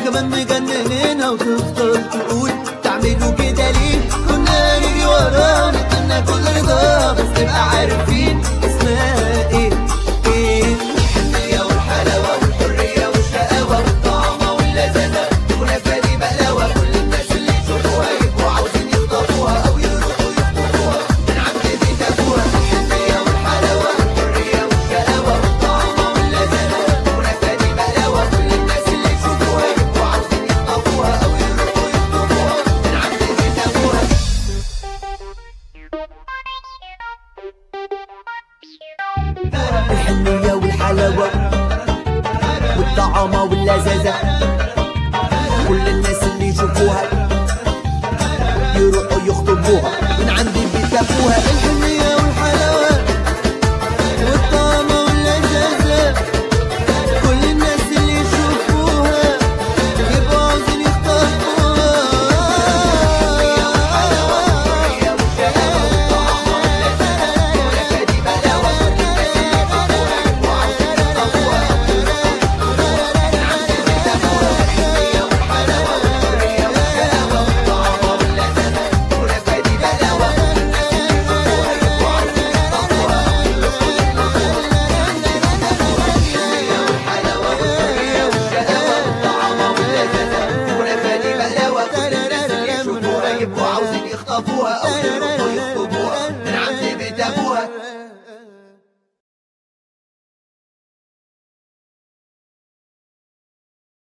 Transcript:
كمان مجننينها وتفضل تقول تعملوا كده ليه كنا نجري وراه نتمنى كل رضا بس نبقى عارفين اسمها ايه ايه الحنية والحلاوة والحرية والشقاوة والطعمة واللذاذة والكنافة دي بقلاوة كل الناس اللي يشوفوها يبقوا عاوزين يخطفوها أو يروحوا يخطفوها من عند بيت أبوها الحنية والحلاوة والحرية والشقاوة والطعمة واللذاذة والكنافة دي بقلاوة كل الناس اللي يشوفوها يبقوا عاوزين يخطفوها أو يروحوا يخطفوها من عند بيت أبوها الحنية والحلاوة والطعامة واللذاذة كل الناس اللي يشوفوها يروحوا يخطبوها من عند بيت أبوها الحنية والحلاوة والطعامة واللذاذة كل الناس اللي يشوفوها يبقوا عاوزين يبقوا عاوزين يخطفوها أو يروحوا